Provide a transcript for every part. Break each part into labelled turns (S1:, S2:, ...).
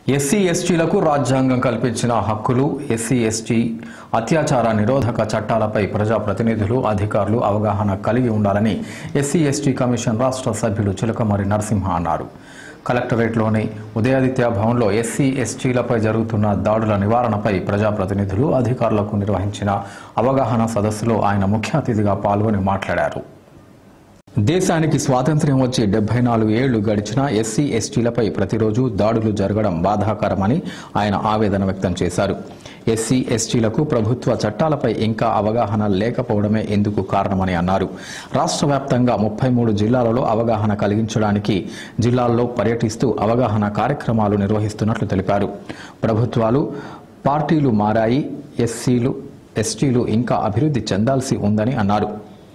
S1: SC ఎస్టీలకు రాజ్యాంగం కల్పించిన హక్కులు ఎస్సీ ఎస్టీ అత్యాచార నిరోధక చట్టాలపై ప్రజాప్రతినిధులు అధికారులు అవగాహన కలిగి ఉండాలని ఎస్సీ ఎస్టీ కమిషన్ రాష్ట్ర సభ్యుడు చిలకమరి నరసింహ అన్నారు కలెక్టరేట్లోని ఉదయాదిత్య భవన్లో ఎస్సీ ఎస్టీలపై జరుగుతున్న దాడుల నివారణపై ప్రజాప్రతినిధులు అధికారులకు నిర్వహించిన అవగాహన సదస్సులో ఆయన ముఖ్య అతిథిగా పాల్గొని మాట్లాడారు దేశానికి స్వాతంత్ర్యం వచ్చి డెబ్బై నాలుగు ఏళ్లు గడిచినా ఎస్సీ ఎస్టీలపై ప్రతిరోజు దాడులు జరగడం బాధాకరమని ఆయన ఆవేదన వ్యక్తం చేశారు ఎస్సీ ఎస్టీలకు ప్రభుత్వ చట్టాలపై ఇంకా అవగాహన లేకపోవడమే ఎందుకు కారణమని అన్నారు రాష్ట్ర వ్యాప్తంగా ముప్పై మూడు జిల్లాలలో అవగాహన కలిగించడానికి జిల్లాల్లో పర్యటిస్తూ అవగాహన కార్యక్రమాలు నిర్వహిస్తున్నట్లు తెలిపారు ప్రభుత్వాలు పార్టీలు మారాయి ఎస్సీలు ఎస్టీలు ఇంకా అభివృద్ధి చెందాల్సి ఉందని అన్నారు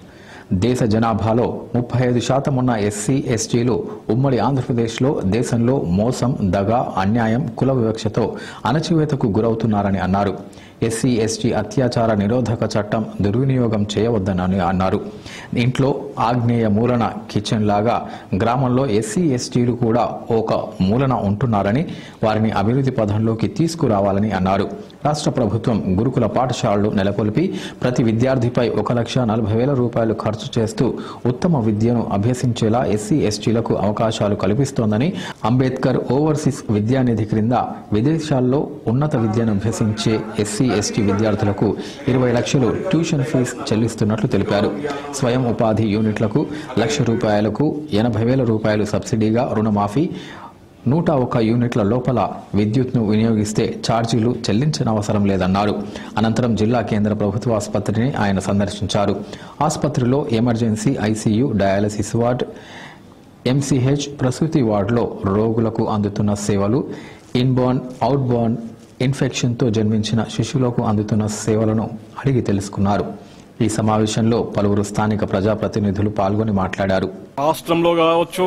S1: దేశ జనాభాలో ముప్పై ఐదు శాతం ఉన్న ఎస్సీ ఎస్టీలు ఉమ్మడి ఆంధ్రప్రదేశ్లో దేశంలో మోసం దగ అన్యాయం కుల వివక్షతో అణచివేతకు గురవుతున్నారని అన్నారు ఎస్సీ ఎస్టీ అత్యాచార నిరోధక చట్టం దుర్వినియోగం చేయవద్దనని అన్నారు ఇంట్లో ఆగ్నేయ మూలన కిచెన్ లాగా గ్రామంలో ఎస్సీ ఎస్టీలు కూడా ఒక మూలన ఉంటున్నారని వారిని అభివృద్ధి పథంలోకి తీసుకురావాలని అన్నారు రాష్ట్ర ప్రభుత్వం గురుకుల పాఠశాలలు నెలకొల్పి ప్రతి విద్యార్థిపై ఒక లక్ష నలభై వేల రూపాయలు ఖర్చు చేస్తూ ఉత్తమ విద్యను అభ్యసించేలా ఎస్సీ ఎస్టీలకు అవకాశాలు కల్పిస్తోందని అంబేద్కర్ ఓవర్సీస్ విద్యానిధి క్రింద విదేశాల్లో ఉన్నత విద్యను అభ్యసించే ఎస్సీ ఎస్టీ విద్యార్థులకు ఇరవై లక్షలు ట్యూషన్ ఫీజు చెల్లిస్తున్నట్లు తెలిపారు స్వయం ఉపాధి యూనిట్లకు లక్ష రూపాయలకు ఎనభై వేల రూపాయలు సబ్సిడీగా రుణమాఫీ నూట ఒక్క యూనిట్ల లోపల విద్యుత్ను వినియోగిస్తే ఛార్జీలు చెల్లించనవసరం లేదన్నారు అనంతరం జిల్లా కేంద్ర ప్రభుత్వ ఆసుపత్రిని ఆయన సందర్శించారు ఆసుపత్రిలో emergency ICU dialysis ward MCH ప్రసూతి వార్డులో రోగులకు అందుతున్న సేవలు ఇన్బోర్న్ అవుట్బోర్న్ ఇన్ఫెక్షన్తో జన్మించిన శిశువులకు అందుతున్న సేవలను అడిగి తెలుసుకున్నారు ఈ సమావేశంలో పలువురు స్థానిక ప్రజాప్రతినిధులు పాల్గొని మాట్లాడారు
S2: రాష్ట్రంలో కావచ్చు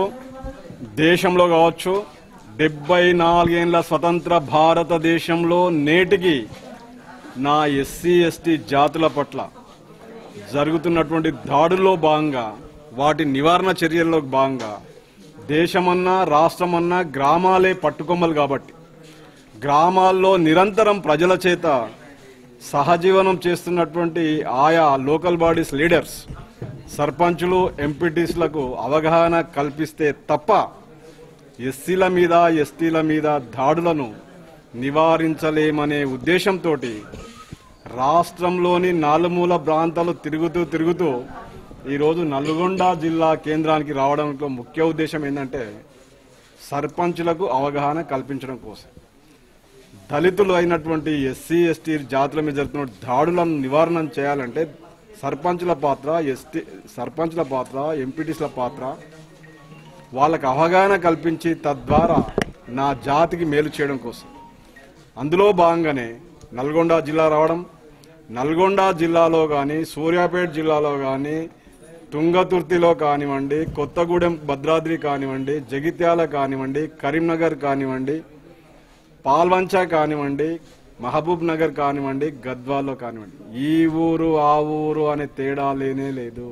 S2: దేశంలో కావచ్చు డెబ్బై నాలుగేళ్ల స్వతంత్ర భారతదేశంలో నేటికి నా ఎస్సీ ఎస్టీ జాతుల పట్ల జరుగుతున్నటువంటి దాడుల్లో భాగంగా వాటి నివారణ చర్యల్లో భాగంగా దేశమన్నా రాష్ట్రమన్నా గ్రామాలే పట్టుకొమ్మలు కాబట్టి గ్రామాల్లో నిరంతరం ప్రజల చేత సహజీవనం చేస్తున్నటువంటి ఆయా లోకల్ బాడీస్ లీడర్స్ సర్పంచులు ఎంపీటీస్లకు అవగాహన కల్పిస్తే తప్ప ఎస్సీల మీద ఎస్టీల మీద దాడులను నివారించలేమనే ఉద్దేశంతో రాష్ట్రంలోని నాలుమూల ప్రాంతాలు తిరుగుతూ తిరుగుతూ ఈరోజు నల్గొండ జిల్లా కేంద్రానికి రావడానికి ముఖ్య ఉద్దేశం ఏంటంటే సర్పంచులకు అవగాహన కల్పించడం కోసం దళితులు అయినటువంటి ఎస్సీ ఎస్టీ జాతుల మీద జరుగుతున్న దాడులను నివారణ చేయాలంటే సర్పంచుల పాత్ర ఎస్టీ సర్పంచుల పాత్ర ఎంపీటీస్ల పాత్ర వాళ్ళకి అవగాహన కల్పించి తద్వారా నా జాతికి మేలు చేయడం కోసం అందులో భాగంగానే నల్గొండ జిల్లా రావడం నల్గొండ జిల్లాలో కానీ సూర్యాపేట జిల్లాలో కానీ తుంగతుర్తిలో కానివ్వండి కొత్తగూడెం భద్రాద్రి కానివ్వండి జగిత్యాల కానివ్వండి కరీంనగర్ కానివ్వండి పాల్వంచ కానివ్వండి మహబూబ్ నగర్ కానివ్వండి గద్వాల్లో కానివ్వండి ఈ ఊరు ఆ ఊరు అనే తేడా లేనే లేదు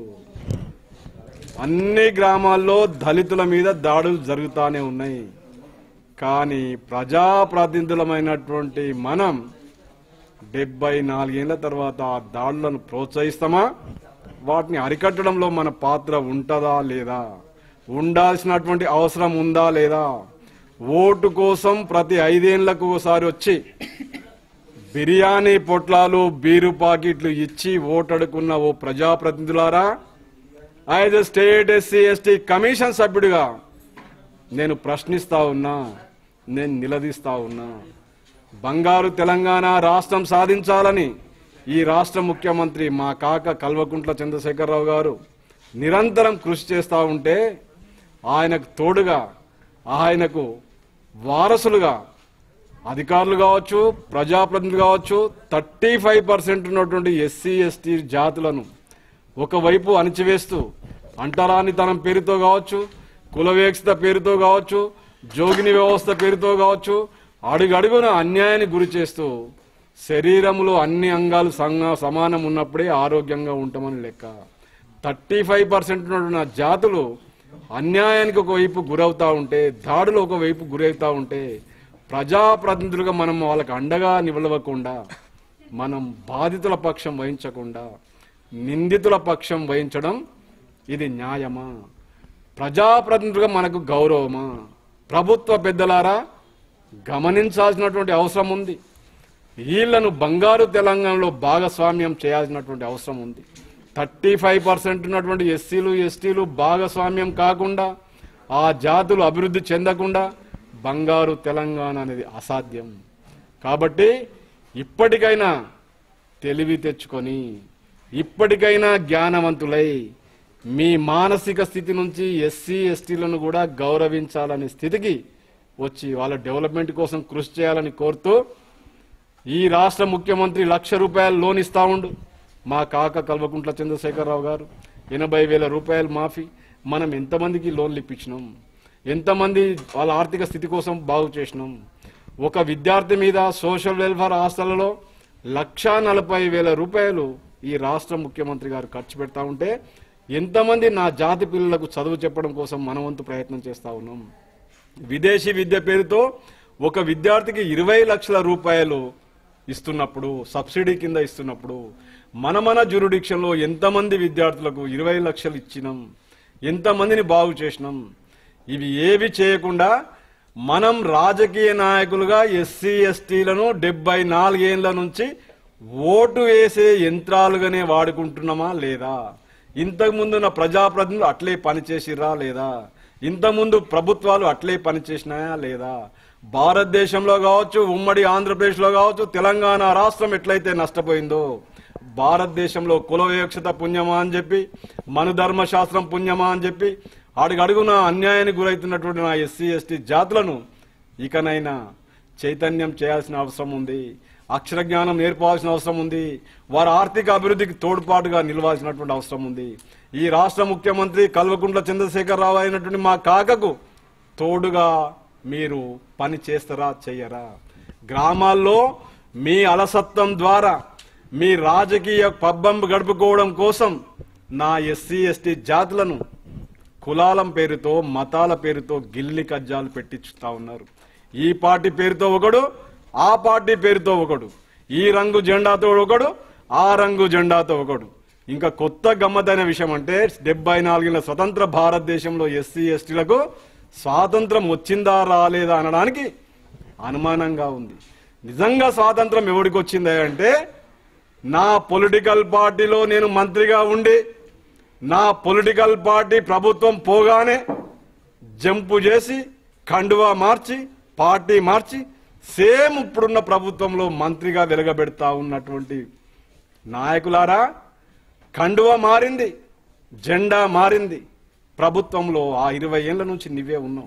S2: అన్ని గ్రామాల్లో దళితుల మీద దాడులు జరుగుతానే ఉన్నాయి కానీ ప్రజాప్రతినిధులమైనటువంటి మనం డెబ్బై నాలుగేళ్ల తర్వాత ఆ దాడులను ప్రోత్సహిస్తామా వాటిని అరికట్టడంలో మన పాత్ర ఉంటుందా లేదా ఉండాల్సినటువంటి అవసరం ఉందా లేదా ఓటు కోసం ప్రతి ఐదేళ్లకు ఒకసారి వచ్చి బిర్యానీ పొట్లాలు బీరు పాకెట్లు ఇచ్చి ఓటడుకున్న ఓ ప్రజాప్రతినిధులారా as state SC ST commission సభ్యుడిగా నేను ప్రశ్నిస్తా ఉన్నా నేను నిలదీస్తా ఉన్నా బంగారు తెలంగాణ రాష్ట్రం సాధించాలని ఈ రాష్ట్ర ముఖ్యమంత్రి మా కాక కల్వకుంట్ల చంద్రశేఖరరావు గారు నిరంతరం కృషి చేస్తూ ఉంటే ఆయనకు తోడుగా ఆయనకు వారసులుగా అధికారులు కావచ్చు ప్రజాప్రతినిధులు కావచ్చు థర్టీ ఫైవ్ పర్సెంట్ ఉన్నటువంటి ఎస్సీ ఎస్టీ జాతులను ఒకవైపు అణిచివేస్తూ అంటరానితనం పేరుతో కావచ్చు కులవేక్షత పేరుతో కావచ్చు జోగిని వ్యవస్థ పేరుతో కావచ్చు అడుగడుగున అన్యాయాన్ని గురి చేస్తూ శరీరంలో అన్ని అంగాలు సంగ సమానం ఉన్నప్పుడే ఆరోగ్యంగా ఉంటామని లెక్క థర్టీ ఫైవ్ పర్సెంట్ ఉన్నటువంటి జాతులు అన్యాయానికి ఒకవైపు గురవుతా ఉంటే దాడులు ఒకవైపు గురవుతా ఉంటే ప్రజాప్రతినిధులుగా మనం వాళ్ళకి అండగా నిలవకుండా మనం బాధితుల పక్షం వహించకుండా నిందితుల పక్షం వహించడం ఇది న్యాయమా ప్రజాప్రతినిధులుగా మనకు గౌరవమా ప్రభుత్వ పెద్దలారా గమనించాల్సినటువంటి అవసరం ఉంది వీళ్లను బంగారు తెలంగాణలో భాగస్వామ్యం చేయాల్సినటువంటి అవసరం ఉంది థర్టీ ఫైవ్ పర్సెంట్ ఉన్నటువంటి ఎస్సీలు ఎస్టీలు భాగస్వామ్యం కాకుండా ఆ జాతులు అభివృద్ధి చెందకుండా బంగారు తెలంగాణ అనేది అసాధ్యం కాబట్టి ఇప్పటికైనా తెలివి తెచ్చుకొని ఇప్పటికైనా జ్ఞానవంతులై మీ మానసిక స్థితి నుంచి ఎస్సీ ఎస్టీలను కూడా గౌరవించాలనే స్థితికి వచ్చి వాళ్ళ డెవలప్మెంట్ కోసం కృషి చేయాలని కోరుతూ ఈ రాష్ట్ర ముఖ్యమంత్రి లక్ష రూపాయలు లోన్ ఇస్తా ఉండు మా కాక కల్వకుంట్ల చంద్రశేఖరరావు గారు ఎనభై వేల రూపాయలు మాఫీ మనం ఎంతమందికి లోన్లు ఇప్పించినాం ఎంతమంది వాళ్ళ ఆర్థిక స్థితి కోసం బాగు చేసినాం ఒక విద్యార్థి మీద సోషల్ వెల్ఫేర్ హాస్టళ్లలో లక్షా నలభై వేల రూపాయలు ఈ రాష్ట్ర ముఖ్యమంత్రి గారు ఖర్చు పెడతా ఉంటే ఎంతమంది నా జాతి పిల్లలకు చదువు చెప్పడం కోసం మనవంతు ప్రయత్నం చేస్తా ఉన్నాం విదేశీ విద్య పేరుతో ఒక విద్యార్థికి ఇరవై లక్షల రూపాయలు ఇస్తున్నప్పుడు సబ్సిడీ కింద ఇస్తున్నప్పుడు మన మన జ్యూరిడిక్షన్లో ఎంతమంది విద్యార్థులకు ఇరవై లక్షలు ఇచ్చినాం ఎంతమందిని బాగు చేసినాం ఇవి ఏవి చేయకుండా మనం రాజకీయ నాయకులుగా ఎస్సీ ఎస్టీలను డెబ్బై నాలుగేళ్ల నుంచి ఓటు వేసే యంత్రాలుగానే వాడుకుంటున్నామా లేదా ఇంతకు ముందు నా ప్రజాప్రతినిధులు అట్లే పనిచేసిరా లేదా ఇంతకుముందు ప్రభుత్వాలు అట్లే పనిచేసినాయా లేదా భారతదేశంలో కావచ్చు ఉమ్మడి ఆంధ్రప్రదేశ్లో కావచ్చు తెలంగాణ రాష్ట్రం ఎట్లయితే నష్టపోయిందో భారతదేశంలో కుల వివక్షత పుణ్యమా అని చెప్పి మనుధర్మ శాస్త్రం పుణ్యమా అని చెప్పి అడుగడుగున అన్యాయానికి గురవుతున్నటువంటి నా ఎస్సీ ఎస్టీ జాతులను ఇకనైనా చైతన్యం చేయాల్సిన అవసరం ఉంది అక్షర జ్ఞానం నేర్పాల్సిన అవసరం ఉంది వారి ఆర్థిక అభివృద్ధికి తోడ్పాటుగా నిలవాల్సినటువంటి అవసరం ఉంది ఈ రాష్ట్ర ముఖ్యమంత్రి కల్వకుంట్ల చంద్రశేఖరరావు అయినటువంటి మా కాకకు తోడుగా మీరు పని చేస్తారా చెయ్యరా గ్రామాల్లో మీ అలసత్వం ద్వారా మీ రాజకీయ పబ్బం గడుపుకోవడం కోసం నా ఎస్సీ ఎస్టీ జాతులను కులాలం పేరుతో మతాల పేరుతో గిల్లి కజ్జాలు పెట్టించుతా ఉన్నారు ఈ పార్టీ పేరుతో ఒకడు ఆ పార్టీ పేరుతో ఒకడు ఈ రంగు జెండాతో ఒకడు ఆ రంగు జెండాతో ఒకడు ఇంకా కొత్త గమ్మతైన విషయం అంటే డెబ్బై నాలుగుల స్వతంత్ర భారతదేశంలో ఎస్సీ ఎస్టీలకు స్వాతంత్రం వచ్చిందా రాలేదా అనడానికి అనుమానంగా ఉంది నిజంగా స్వాతంత్రం ఎవరికి వచ్చిందా అంటే నా పొలిటికల్ పార్టీలో నేను మంత్రిగా ఉండి నా పొలిటికల్ పార్టీ ప్రభుత్వం పోగానే జంపు చేసి కండువా మార్చి పార్టీ మార్చి సేమ్ ఇప్పుడున్న ప్రభుత్వంలో మంత్రిగా వెలగబెడతా ఉన్నటువంటి నాయకులారా కండువా మారింది జెండా మారింది ప్రభుత్వంలో ఆ ఇరవై ఏళ్ల నుంచి నువ్వే ఉన్నావు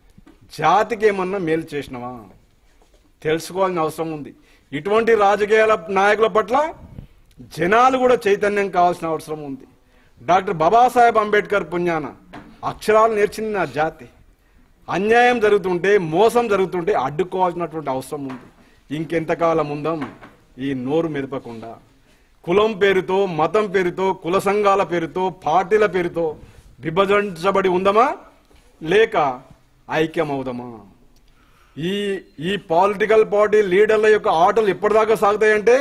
S2: జాతికి ఏమన్నా మేలు చేసినవా తెలుసుకోవాల్సిన అవసరం ఉంది ఇటువంటి రాజకీయాల నాయకుల పట్ల జనాలు కూడా చైతన్యం కావాల్సిన అవసరం ఉంది డాక్టర్ బాబాసాహెబ్ అంబేద్కర్ పుణ్యాన అక్షరాలు నేర్చింది నా జాతి అన్యాయం జరుగుతుంటే మోసం జరుగుతుంటే అడ్డుకోవాల్సినటువంటి అవసరం ఉంది ఇంకెంతకాలం ఉందాం ఈ నోరు మెదపకుండా కులం పేరుతో మతం పేరుతో కుల సంఘాల పేరుతో పార్టీల పేరుతో విభజించబడి ఉందమా లేక ఐక్యమవుదామా ఈ ఈ పొలిటికల్ పార్టీ లీడర్ల యొక్క ఆటలు ఎప్పటిదాకా సాగుతాయంటే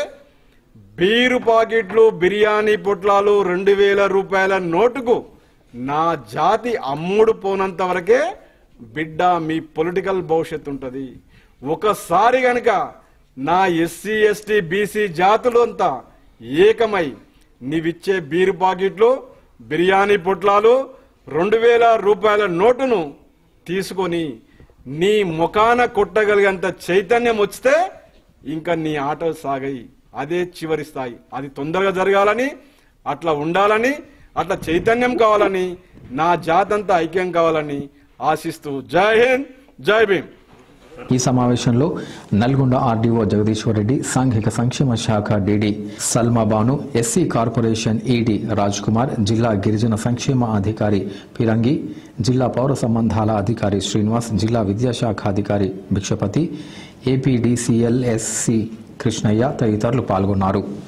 S2: బీరు పాకెట్లు బిర్యానీ పొట్లాలు రెండు వేల రూపాయల నోటుకు నా జాతి అమ్ముడు పోనంత వరకే బిడ్డ మీ పొలిటికల్ భవిష్యత్తు ఉంటుంది ఒకసారి గనక నా ఎస్సీ ఎస్టీ బీసీ జాతులు అంతా ఏకమై నీవిచ్చే బీరు పాకెట్లు బిర్యానీ పొట్లాలు రెండు వేల రూపాయల నోటును తీసుకొని నీ ముఖాన కొట్టగలిగేంత చైతన్యం వస్తే ఇంకా నీ ఆటలు సాగాయి అదే చివరి స్థాయి అది తొందరగా జరగాలని అట్లా ఉండాలని అట్లా చైతన్యం కావాలని నా జాతంతా ఐక్యం కావాలని ఆశిస్తూ జై హింద్ జై భీమ్
S1: ఈ సమావేశంలో నల్గొండ ఆర్డీఓ జగదీశ్వర్ రెడ్డి సాంఘిక సంక్షేమ శాఖ DD Salma Banu SC corporation ED Raj Kumar జిల్లా గిరిజన సంక్షేమ అధికారి పిరంగి జిల్లా పౌర సంబంధాల అధికారి శ్రీనివాస్ జిల్లా విద్యాశాఖ అధికారి భిక్షపతి ఏపీడీసీఎల్ఎస్సి కృష్ణయ్య తదితరులు పాల్గొన్నారు